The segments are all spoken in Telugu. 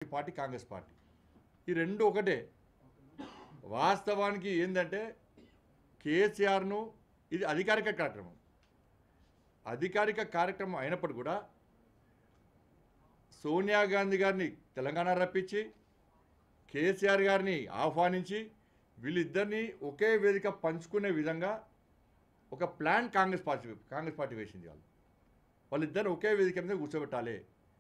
పార్టీ కాంగ్రెస్ పార్టీ ఈ రెండు ఒకటే వాస్తవానికి ఏంటంటే కేసీఆర్ను ఇది అధికారిక కార్యక్రమం అధికారిక కార్యక్రమం అయినప్పుడు కూడా సోనియా గాంధీ గారిని తెలంగాణ రప్పించి కేసీఆర్ గారిని ఆహ్వానించి వీళ్ళిద్దరినీ ఒకే వేదిక పంచుకునే విధంగా ఒక plan Congress party Congress party వేసింది వాళ్ళు వాళ్ళిద్దరిని ఒకే వేదిక మీద కూర్చోబెట్టాలి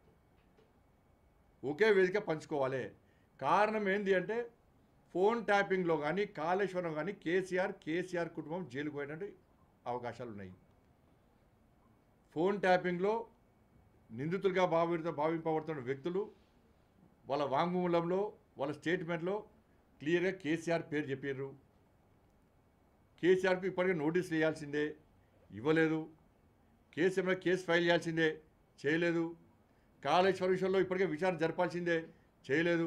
ఒకే వేదిక పంచుకోవాలి కారణం ఏంటి అంటే ఫోన్ ట్యాపింగ్లో కానీ కాళేశ్వరం కానీ కేసీఆర్ కేసీఆర్ కుటుంబం జైలుకు పోయేటువంటి అవకాశాలు ఉన్నాయి ఫోన్ ట్యాపింగ్లో నిందితులుగా భావిత భావింపబడుతున్న వ్యక్తులు వాళ్ళ వాంగ్మూలంలో వాళ్ళ స్టేట్మెంట్లో క్లియర్గా కేసీఆర్ పేరు చెప్పారు కేసీఆర్కు ఇప్పటికే నోటీసులు వేయాల్సిందే ఇవ్వలేదు కేసీఆర్ మీద కేసు ఫైల్ చేయాల్సిందే చేయలేదు కాళేశ్వర విషయంలో ఇప్పటికే విచారణ జరపాల్సిందే చేయలేదు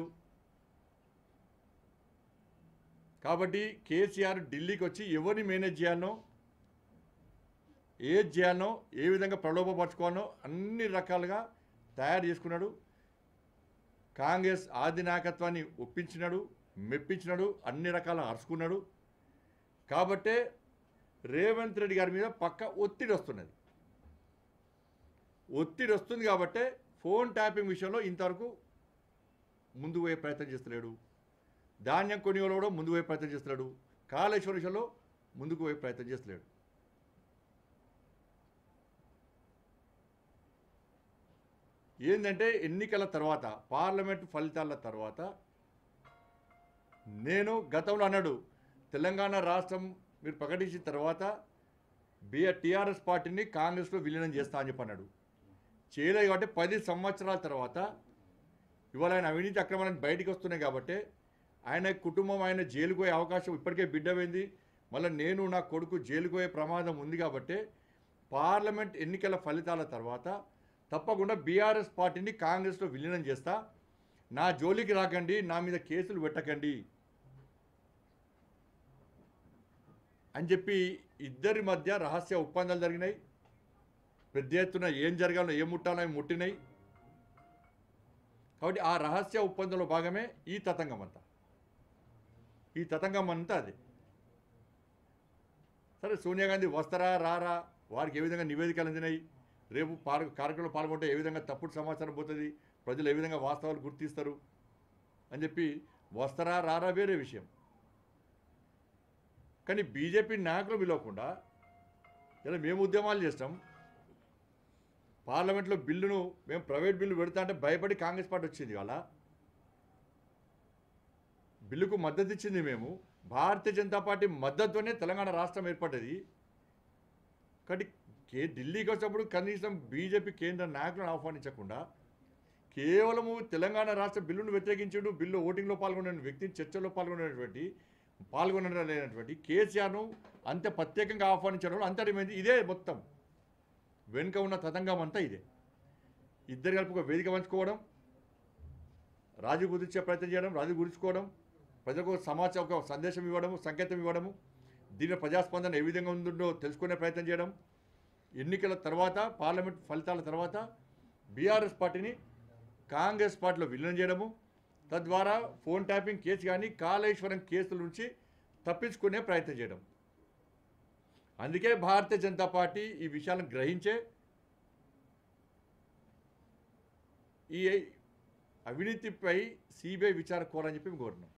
కాబట్టి కేసీఆర్ ఢిల్లీకి వచ్చి ఎవరిని మేనేజ్ చేయాలనో ఏది చేయాలనో ఏ విధంగా ప్రలోభపరచుకోవాలనో అన్ని రకాలుగా తయారు చేసుకున్నాడు కాంగ్రెస్ ఆది నాయకత్వాన్ని ఒప్పించినాడు మెప్పించినాడు అన్ని రకాల అరుచుకున్నాడు కాబట్టే రేవంత్ రెడ్డి గారి మీద పక్క ఒత్తిడి వస్తున్నది ఒత్తిడి వస్తుంది కాబట్టే ఫోన్ ట్యాపింగ్ విషయంలో ఇంతవరకు ముందు పోయే ప్రయత్నం చేస్తలేడు ధాన్యం కొనుగోలు కూడా ముందు పోయే ప్రయత్నం చేస్తున్నాడు కాళేశ్వర విషయంలో ముందుకు పోయే ప్రయత్నం చేస్తలేడు ఏంటంటే ఎన్నికల తర్వాత పార్లమెంట్ ఫలితాల తర్వాత నేను గతంలో అన్నాడు తెలంగాణ రాష్ట్రం మీరు ప్రకటించిన తర్వాత బిఆర్ టీఆర్ఎస్ పార్టీని కాంగ్రెస్లో విలీనం చేస్తా అని చెప్పి అన్నాడు చేయలేదు కాబట్టి పది సంవత్సరాల తర్వాత ఇవాళ ఆయన అవినీతి అక్రమాలను బయటికి వస్తున్నాయి కాబట్టి ఆయన కుటుంబం ఆయన జైలుకు పోయే అవకాశం ఇప్పటికే బిడ్డమైంది మళ్ళీ నేను నా కొడుకు జైలుకు పోయే ప్రమాదం ఉంది కాబట్టి పార్లమెంట్ ఎన్నికల ఫలితాల తర్వాత తప్పకుండా బీఆర్ఎస్ పార్టీని కాంగ్రెస్లో విలీనం చేస్తా నా జోలికి రాకండి నా మీద కేసులు పెట్టకండి అని చెప్పి ఇద్దరి మధ్య రహస్య ఒప్పందాలు జరిగినాయి పెద్ద ఎత్తున ఏం జరగాలో ఏం ముట్టాలో అవి ముట్టినాయి కాబట్టి ఆ రహస్య ఒప్పందంలో భాగమే ఈ తతంగం అంతా ఈ తతంగం అంతా అది సరే సోనియా గాంధీ వస్తారా రారా వారికి ఏ విధంగా నివేదికలు అందినాయి రేపు పార్ కార్యక్రమంలో పాల్గొంటే ఏ విధంగా తప్పుడు సమాచారం పోతుంది ప్రజలు ఏ విధంగా వాస్తవాలు గుర్తిస్తారు అని చెప్పి వస్తారా రారా వేరే విషయం కానీ బీజేపీ నాయకులు పిలవకుండా ఇలా మేము ఉద్యమాలు చేస్తాం పార్లమెంట్లో బిల్లును మేము ప్రైవేట్ బిల్లు పెడతా అంటే భయపడి కాంగ్రెస్ పార్టీ వచ్చింది ఇవాళ బిల్లుకు మద్దతు ఇచ్చింది మేము భారతీయ జనతా పార్టీ మద్దతుతోనే తెలంగాణ రాష్ట్రం ఏర్పడ్డది కాబట్టి కే ఢిల్లీకి వచ్చినప్పుడు కనీసం బీజేపీ కేంద్ర నాయకులను ఆహ్వానించకుండా కేవలము తెలంగాణ రాష్ట్ర బిల్లును వ్యతిరేకించుడు బిల్లు ఓటింగ్లో పాల్గొన్న వ్యక్తిని చర్చలో పాల్గొనేటువంటి పాల్గొనలేనటువంటి కేసీఆర్ను అంత ప్రత్యేకంగా ఆహ్వానించడం అంతటమైంది ఇదే మొత్తం వెనుక ఉన్న తతంగం అంతా ఇదే ఇద్దరు కలిపి ఒక వేదిక పంచుకోవడం రాజు గురించే ప్రయత్నం చేయడం రాజు గురించుకోవడం ప్రజలకు ఒక సమాచారం ఒక సందేశం ఇవ్వడము సంకేతం ఇవ్వడము దీని ప్రజాస్పందన ఏ విధంగా ఉందో తెలుసుకునే ప్రయత్నం చేయడం ఎన్నికల తర్వాత పార్లమెంట్ ఫలితాల తర్వాత బీఆర్ఎస్ పార్టీని కాంగ్రెస్ పార్టీలో విలీనం చేయడము తద్వారా ఫోన్ ట్యాపింగ్ కేసు కానీ కాళేశ్వరం కేసుల నుంచి తప్పించుకునే ప్రయత్నం చేయడం అందుకే భారతీయ జనతా పార్టీ ఈ విషయాలను గ్రహించే ఈ అవినీతిపై సిబిఐ విచారణ కోరని చెప్పి మేము కోరినాం